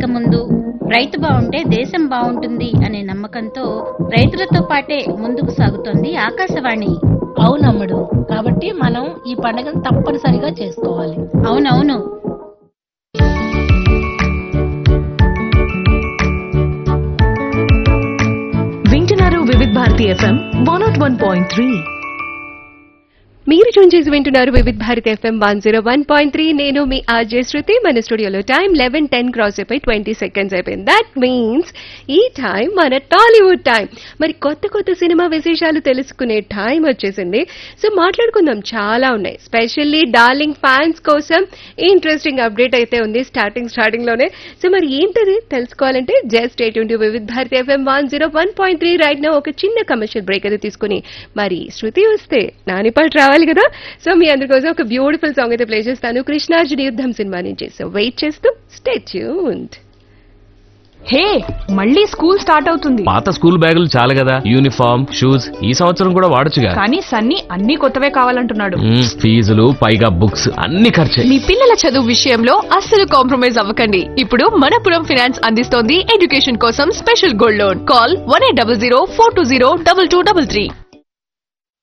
ముందు రైతు బాగుంటే దేశం బాగుంటుంది అనే నమ్మకంతో రైతులతో పాటే ముందుకు సాగుతోంది ఆకాశవాణి అవునమ్ముడు కాబట్టి మనం ఈ పండుగను తప్పనిసరిగా చేసుకోవాలి అవునవును వింటున్నారు Vividh Bharati FM one nought one point three మీరు చూన్ చేసి వింటున్నారు Vividh Bharat FM one zero one point three నేను మీ ఆర్జే శృతి మన స్టూడియోలో టైం లెవెన్ టెన్ క్రాస్ అయిపోయి ట్వంటీ సెకండ్స్ అయిపోయింది దట్ మీన్స్ ఈ టైం మన టాలీవుడ్ టైం మరి కొత్త కొత్త సినిమా విశేషాలు తెలుసుకునే టైం వచ్చేసింది సో మాట్లాడుకుందాం చాలా ఉన్నాయి స్పెషల్లీ డార్లింగ్ ఫ్యాన్స్ కోసం ఇంట్రెస్టింగ్ అప్డేట్ అయితే ఉంది స్టార్టింగ్ స్టార్టింగ్ లోనే సో మరి ఏంటది తెలుసుకోవాలంటే just eight twenty Vividh Bharati FM one zero one point three right నా ఒక చిన్న కమర్షియల్ బ్రేక్ అయితే తీసుకుని మరి శృతి వస్తే నాని పాట రావాలి కదా సో మీ అందరి కోసం ఒక బ్యూటిఫుల్ సాంగ్ అయితే ప్లే చేస్తాను కృష్ణార్జున యుద్ధం సినిమా నుంచి సో వెయిట్ చేస్తూ స్టే ట్యూన్డ్ హే మళ్ళీ స్కూల్ స్టార్ట్ అవుతుంది పాత స్కూల్ బ్యాగులు చాలు కదా యూనిఫామ్ షూస్ ఈ సంవత్సరం కూడా వాడొచ్చుగా కానీ సన్నీ అన్ని కొత్తవే కావాలంటున్నాడు మ్మ్, ఫీజులు పైగా బుక్స్ అన్ని ఖర్చే మీ పిల్లల చదువు విషయంలో అస్సలు కాంప్రమైజ్ అవ్వకండి ఇప్పుడు మనపురం ఫైనాన్స్ అందిస్తోంది ఎడ్యుకేషన్ కోసం special gold loan call one eight double zero four two zero double two double three